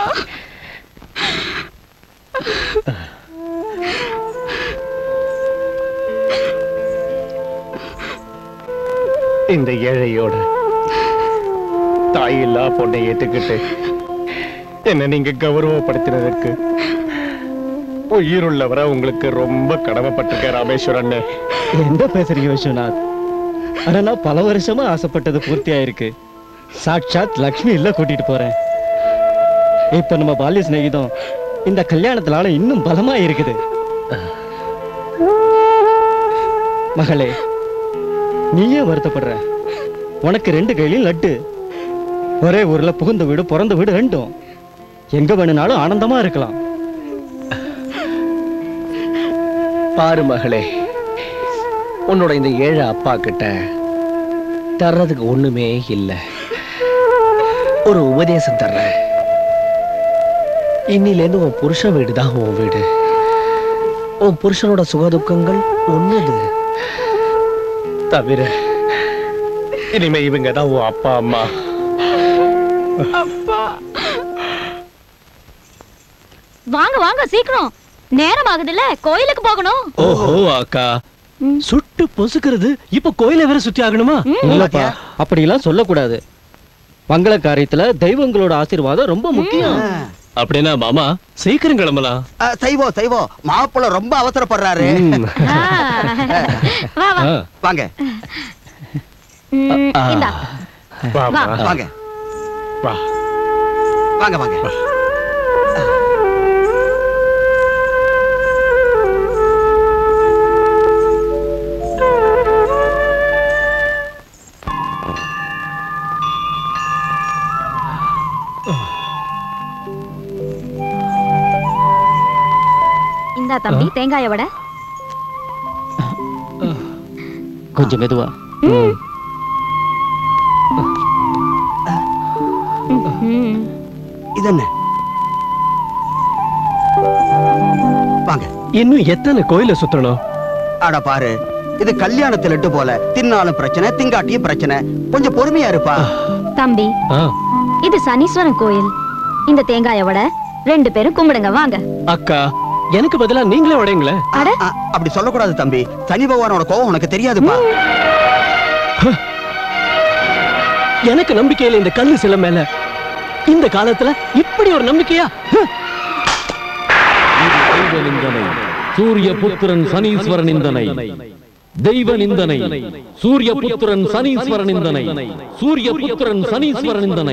இந்த ஏழையோட தாயில்லா பொண்ணை ஏத்துக்கிட்டு என்ன நீங்க கௌரவப்படுத்தினதுக்கு உயிருள்ளவரை உங்களுக்கு ரொம்ப கடமைப்பட்டிருக்க ராமேஸ்வரன் எந்த பேசுறீங்க விஸ்வநாத் ஆனா நான் பல வருஷமா ஆசைப்பட்டது பூர்த்தி ஆயிருக்கு சாட்சாத் லக்ஷ்மி இல்ல கூட்டிட்டு போறேன் இப்ப நம்ம பால்ய சிநேகிதம் இந்த கல்யாணத்தினால இன்னும் பலமா இருக்குது மகளே நீயே வருத்தப்படுற உனக்கு ரெண்டு கையிலும் லட்டு ஒரே ஊர்ல புகுந்த வீடு பிறந்த வீடு ரெண்டும் எங்க வேணும்னாலும் ஆனந்தமா இருக்கலாம் பாரு மகளே உன்னோட இந்த ஏழை அப்பா கிட்ட தர்றதுக்கு ஒண்ணுமே இல்ல ஒரு உபதேசம் தர்றேன் இன்னிலேருந்து உன் புருஷன் வீடு தான் உன் வீடு உன் புருஷனோட சுகதுக்கங்கள் ஒண்ணுது தவிர இனிமே இவங்க தான் உன் அப்பா அம்மா அப்பா வாங்க வாங்க சீக்கிரம் நேரம் ஆகுதுல்ல கோயிலுக்கு போகணும் ஓஹோ அக்கா சுட்டு பொசுக்கிறது இப்ப கோயிலை வேற சுத்தி ஆகணுமா இல்லப்பா அப்படிலாம் சொல்லக்கூடாது மங்கள காரியத்துல தெய்வங்களோட ஆசீர்வாதம் ரொம்ப முக்கியம் அப்படின்னா மாமா சீக்கிரம் கிளம்பலாம் செய்வோம் செய்வோம் மாப்பிள்ள ரொம்ப அவசரப்படுறாரு வா வா வாங்க ம், இந்தா வா, வா. வா. வாங்க வா வாங்க வாங்க இந்தா தம்பி தேங்காய வடை கொஞ்சம் மெதுவா ம். இது என்ன வாங்க இன்னும் எத்தனை கோயில சுத்தணும் அட பாரு இது கல்யாணத்துல இட்டு போல தின்னாலும் பிரச்சனை திங்காட்டியும் பிரச்சனை கொஞ்சம் பொறுமையா இருப்பா தம்பி இது சனீஸ்வரன் கோயில் இந்த தேங்காய வடை ரெண்டு பேரும் கும்பிடுங்க வாங்க அக்கா எனக்கு பதிலா நீங்களே உடையுங்களேன் அட அ, அப்படி சொல்லக்கூடாது தம்பி சனி பகவானோட கோவம் உனக்கு தெரியாதுப்பா எனக்கு நம்பிக்கை இல்லை இந்த கல்லு சில மேல இந்த காலத்துல இப்படி ஒரு நம்பிக்கையா தெய்வ நிந்தனை சூரிய புத்திரன் சனீஸ்வர நிந்தனை தெய்வ நிந்தனை சூரிய புத்திரன் சனீஸ்வர நிந்தனை சூரிய புத்திரன் சனீஸ்வர நிந்தனை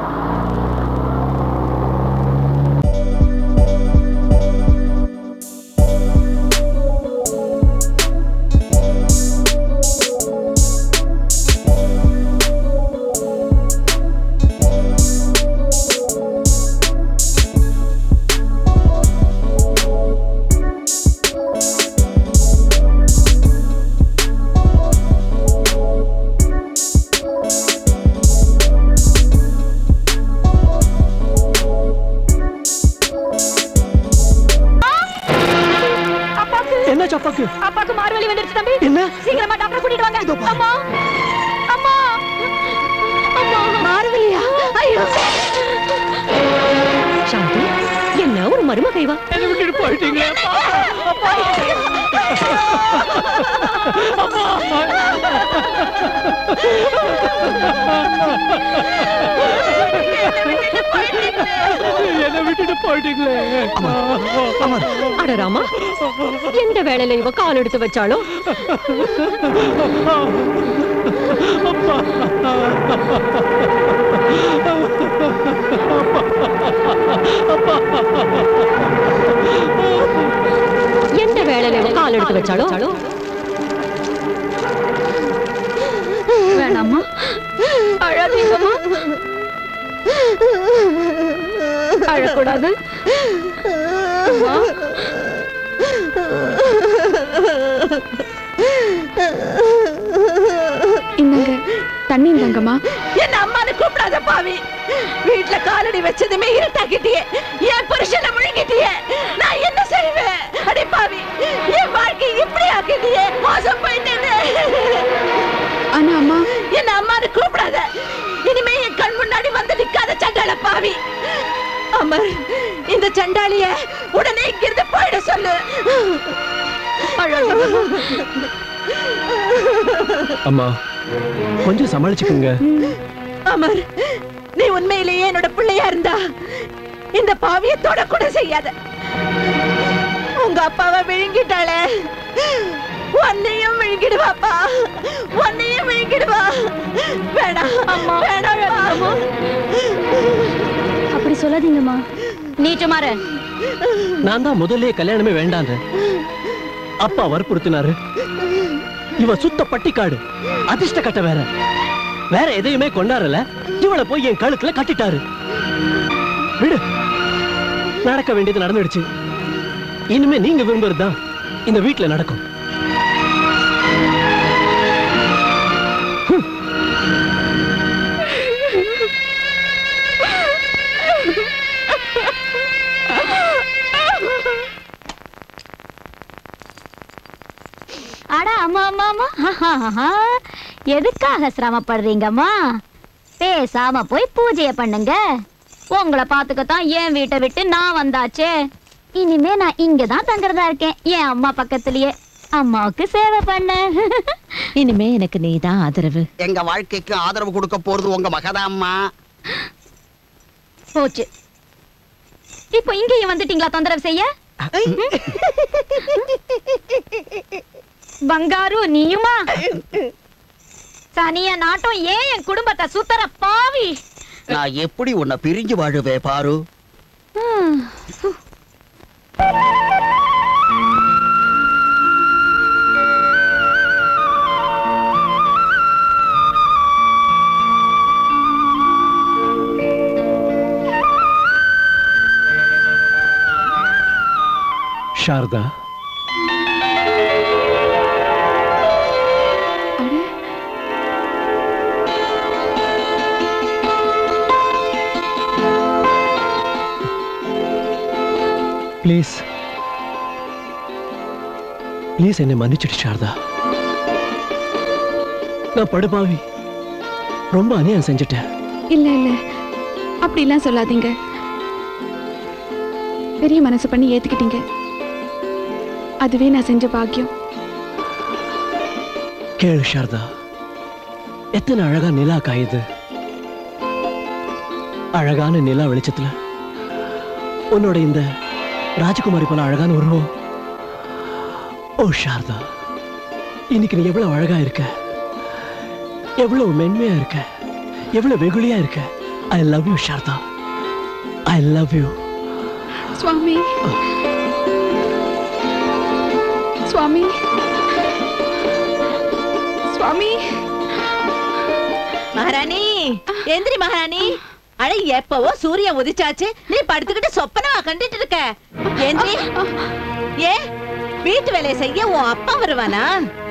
என்னாச்சு அப்பாக்கு அப்பாக்கு மார்வலி வந்துருச்சு தம்பி என்ன? சீக்கிரமா டாக்டர் கூட்டிட்டு வாங்க அம்மா அம்மா அம்மா மார்வலியா ஐயோ சாந்தி என்ன ஒரு மரும கைவா என்ன விட்டுட்டு போயிட்டீங்களே என்ன விட்டுட்டு போயிட்டீங்களே அட ராமா எந்த வேலையில இவ கால் எடுத்து வச்சாலும் எந்த வேலையில இவ கால் எடுத்து வச்சாலும் வேணாம்மா அழாதீங்கம்மா அழக்கூடாது அம்மா. இந்தாங்க தண்ணி இந்தாங்கம்மா என்ன அம்மானு கூப்பிடாத பாவி வீட்ல காலடி வச்சதுமே இருட்டாக்கிட்டியே என் புருஷனை முழுங்கிட்டியே நான் என்ன செய்வேன் அடி பாவி என் வாழ்க்கை இப்படி ஆக்கிட்டியே மோசம் போயிட்டேன்னு ஆனா அம்மா என்ன அம்மானு கூப்பிடாத இனிமே என் கண் முன்னாடி வந்து நிக்காத சண்டால பாவி அமர் இந்த சண்டாளிய உடனே இங்கிருந்து போயிட சொல்லு அம்மா கொஞ்சம் சமாளிச்சுக்குங்க அமர் நீ உண்மையிலேயே என்னோட பிள்ளையா இருந்தா இந்த பாவிய தொட கூட செய்யாத உங்க அப்பாவை விழுங்கிட்டாளே உன்னையும் விழுங்கிடுவாப்பா உன்னையும் விழுங்கிடுவா வேணாம் அம்மா வேணாம் அம்மா அப்படி சொல்லாதீங்கம்மா நீ சுமாரு நான் தான் முதல்ல கல்யாணமே வேண்டாங்க அப்பா வற்புறுத்தினாரு இவ சுத்த பட்டிக்காடு அதிர்ஷ்ட கட்ட வேற வேற எதையுமே கொண்டாடல இவளை போய் என் கழுத்துல கட்டிட்டாரு விடு நடக்க வேண்டியது நடந்துடுச்சு இனிமே நீங்க விரும்புறதுதான் இந்த வீட்டுல நடக்கும் அட அம்மா அம்மா அம்மா ஆஹாஹா. எதுக்காக சிரமப்படுறீங்கம்மா பேசாம போய் பூஜைய பண்ணுங்க உங்களை பாத்துக்கத்தான் என் வீட்டை விட்டு நான் வந்தாச்சே இனிமே நான் இங்க தான் தங்குறதா இருக்கேன் என் அம்மா பக்கத்துலயே அம்மாவுக்கு சேவை பண்ண இனிமே எனக்கு நீதான் ஆதரவு எங்க வாழ்க்கைக்கு ஆதரவு கொடுக்க போறது உங்க மகதாம்மா போச்சு இப்போ இங்கேயும் வந்துட்டீங்களா தொந்தரவு செய்ய பங்காரு நீயுமா சனிய நாட்டம் ஏன் என் குடும்பத்தை சுத்தர பாவி நான் எப்படி உன்னை பிரிஞ்சு வாழுவே பாரு சாரதா ப்ளீஸ் ப்ளீஸ் என்னை மன்னிச்சிடு சாரதா நான் படுபாவி ரொம்ப அநியாயம் செஞ்சுட்டேன் இல்ல இல்ல அப்படிலாம் சொல்லாதீங்க பெரிய மனசு பண்ணி ஏத்துக்கிட்டீங்க அதுவே நான் செஞ்ச பாக்கியம் கேளு சாரதா எத்தனை அழகா நிலா காயுது அழகான நிலா வெளிச்சத்துல உன்னோட இந்த ராஜகுமாரி போல அழகான உருவம் ஓ சாரதா இன்னைக்கு நீ எவ்வளவு அழகா இருக்க எவ்வளவு மென்மையா இருக்க எவ்வளவு வெகுளியா இருக்க I love you Sharada I love you சுவாமி சுவாமி சுவாமி மகாராணி எந்திரி மகாராணி அட எப்பவோ சூரியன் உதிச்சாச்சு நீ படுத்துக்கிட்டு சொப்பனமா கண்டுட்டு இருக்க எந்திரி ஏ வீட்டு வேலையை செய்ய உன் அப்பா வருவானா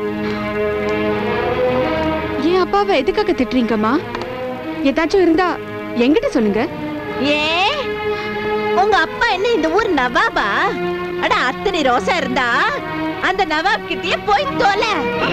என் அப்பாவை எதுக்காக திட்டுறீங்கம்மா ஏதாச்சும் இருந்தா என்கிட்ட சொல்லுங்க ஏ உங்க அப்பா என்ன இந்த ஊர் நவாபா அட அத்தனை ரோசா இருந்தா அந்த நவாப் கிட்டயே போய் தொலை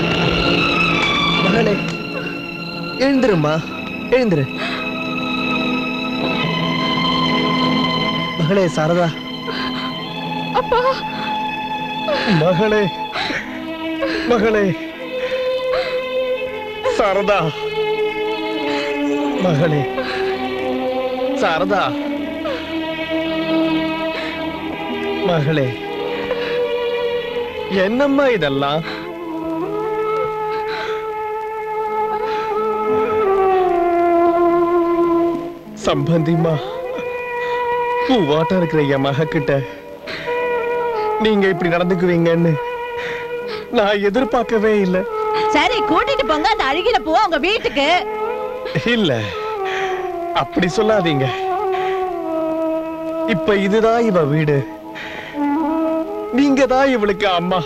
மகனே எழுந்துருமா எழுந்துரு மகளே சாரதா அப்பா மகளே மகளே சாரதா மகளே சாரதா மகளே என்னம்மா இதெல்லாம் சம்பந்திமா பூவாட்டம் இருக்கிற என் மகக்கிட்ட நீங்க இப்படி நடந்துக்குவீங்கன்னு நான் எதிர்பார்க்கவே இல்லை சரி கூட்டிட்டு போங்க அந்த அழுகின பூவை உங்க வீட்டுக்கு இல்ல அப்படி சொல்லாதீங்க இப்ப இதுதான் இவ வீடு நீங்க தான் இவளுக்கு அம்மா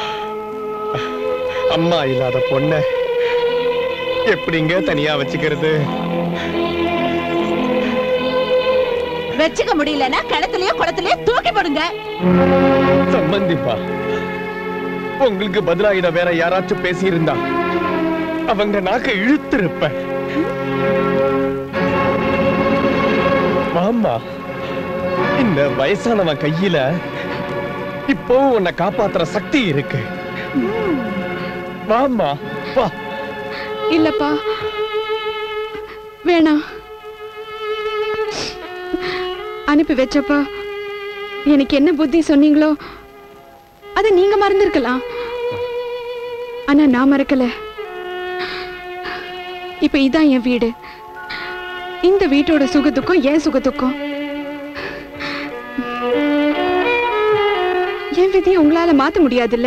அம்மா இல்லாத பொண்ண எப்படிங்க தனியா வச்சுக்கிறது வச்சுக்க முடியலன்னா கிணத்துலயோ குளத்துலயோ தூக்கி போடுங்க சம்பந்திப்பா உங்களுக்கு பதிலா இத வேற யாராச்சும் பேசியிருந்தா அவங்க நாக்க இழுத்திருப்ப வாம்மா இந்த வயசானவன் கையில இப்போ உன்னை காப்பாத்துற சக்தி இருக்கு வாம்மா வா இல்லப்பா வேணாம் அனுப்பி வச்சப்பா எனக்கு என்ன புத்தி சொன்னீங்களோ அதை நீங்க மறந்திருக்கலாம் ஆனா நான் மறக்கல இப்ப இதான் என் வீடு இந்த வீட்டோட சுக துக்கம் என் சுக துக்கம் என் விதியை உங்களால மாத்த முடியாதுல்ல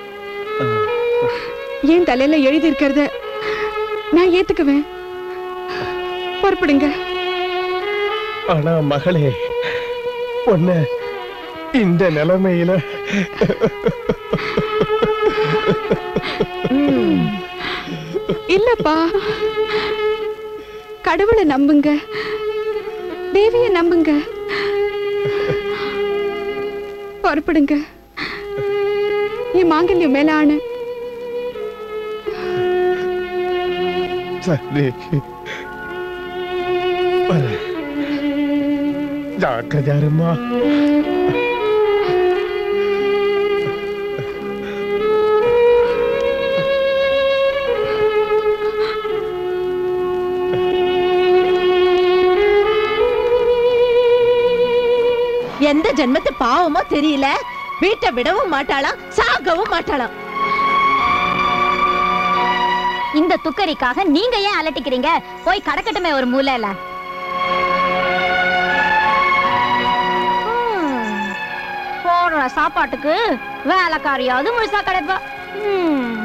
என் தலையில எழுதி இருக்கிறத நான் ஏத்துக்குவேன் புறப்படுங்க ஆனா மகளே உன்ன இந்த நிலைமையில இல்லப்பா கடவுளை நம்புங்க தேவிய நம்புங்க புறப்படுங்க என் மாங்கல்யம் மேல ஆணு சரி வரேன். ஜாக்கிரதையா இரும்மா எந்த ஜென்மத்து பாவமோ தெரியல வீட்டை விடவும் மாட்டாளாம் சாகவும் மாட்டாளாம் இந்த துக்கரிக்காக நீங்க ஏன் அலட்டிக்கிறீங்க போய் கடக்கட்டுமே ஒரு மூலையில ஹம், போடுற சாப்பாட்டுக்கு வேலைக்காரியாவது முழுசா கிடைப்பா ஹம்.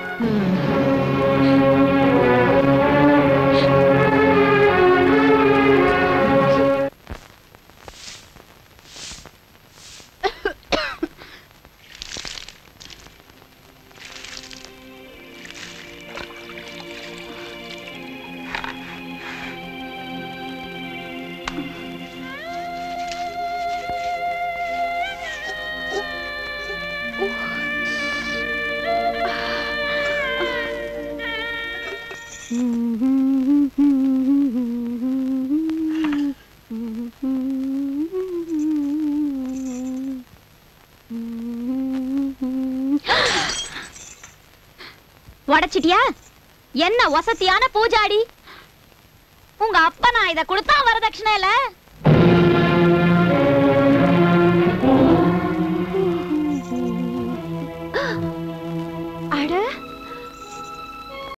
உடைச்சிட்டியா என்ன வசதியான பூஜாடி உங்க அப்பா நான் இத கொடுத்தா வரதட்சணை இல்ல